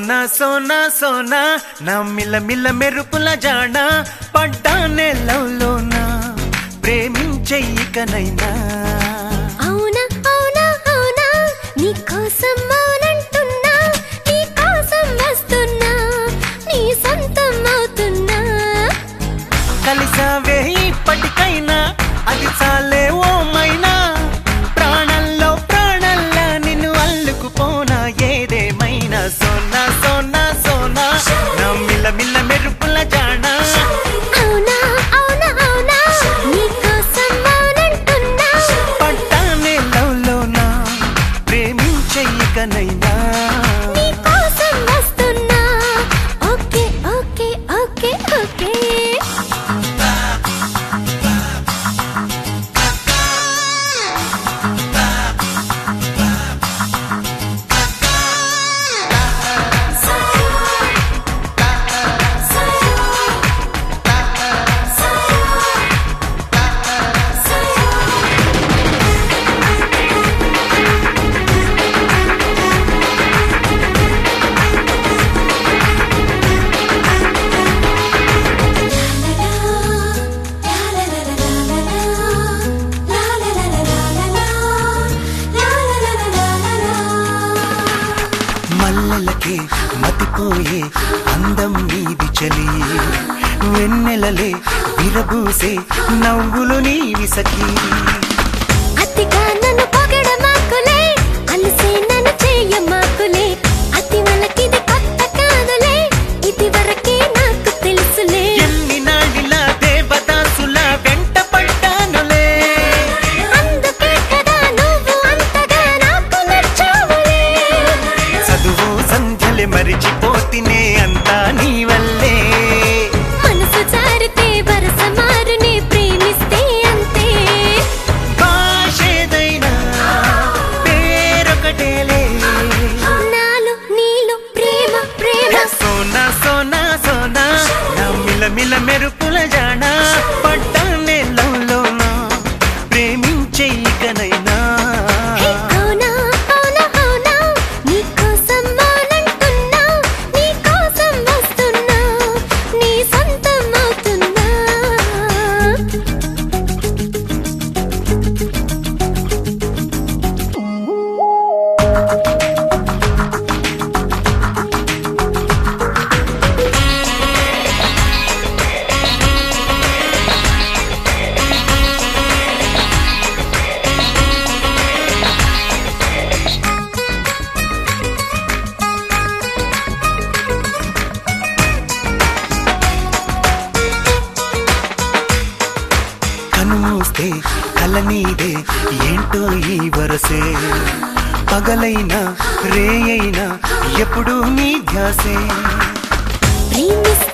సోనా సోనా సోనా నా మిల్ల మిల్ల మెరుపుల జాణ పడ్డానే లవ్లోనా ప్రేమించే ఇకనైనా అవునా అవునా అవునా నీ కోసం మౌనంటున్నా నీ కోసం వస్తున్నా నీ సొంతం అవుతున్నా కలిసావే ఇప్పటికైనా అది చాలే ఓ మైనా ప్రాణంలో ప్రాణంలా నిన్ను అల్లుకుపోనా ఏదేమైనా సోనా సోనా సోనా నా మిల్ల మిల్ల మెరుపుల జాణ అవునా అవునా అవునా నీ కోసం మౌనంటున్నా పడ్డానే లవ్లోనా ప్రేమించే ఇకనైనా నీ కోసం వస్తున్నా ఓకే ఓకే ఓకే ఓకే మల్లెలకే మతిపోయే అందం నీది చలి వెన్నెలలే విరబూసే నవ్వులు నీవి సఖీ అతిగా నన్ను పొగడమాకులే అలసే నన్ను చేయమాకులే అతి వలకిది కొత్త కాదులే ఇది వరకే నాకు తెలుసులే ఎన్ని నాళ్ళిలా దేవదాసుల వెంట పడ్డానులే అందుకే కదా నువ్వు అంతగా నాకు నచ్చావులే చదువు సంధ్యలే మరిచిపోతినే అంతా నీ వల్లే మనసు జారితే వరస మారునే ప్రేమిస్తే అంతే భాషేదైనా పేరొకటేలే నాలో నీలో ప్రేమ ప్రేమ సోనా సోనా సోనా నా మిల మిల మెరుపుల జానా పడ్డానే లవ్లోనా ప్రేమించే ఇకనైనా హే అవునా అవునా అవునా నీ కోసం మౌనంటున్నా నీ కోసం వస్తున్నా నీ సొంతం అవుతున్నా కను మూస్తే కల నీదే ఏంటో ఈ వరసే పగలైనా రేయైనా ఎప్పుడు నీ ధ్యాసే ప్రేమిస్తే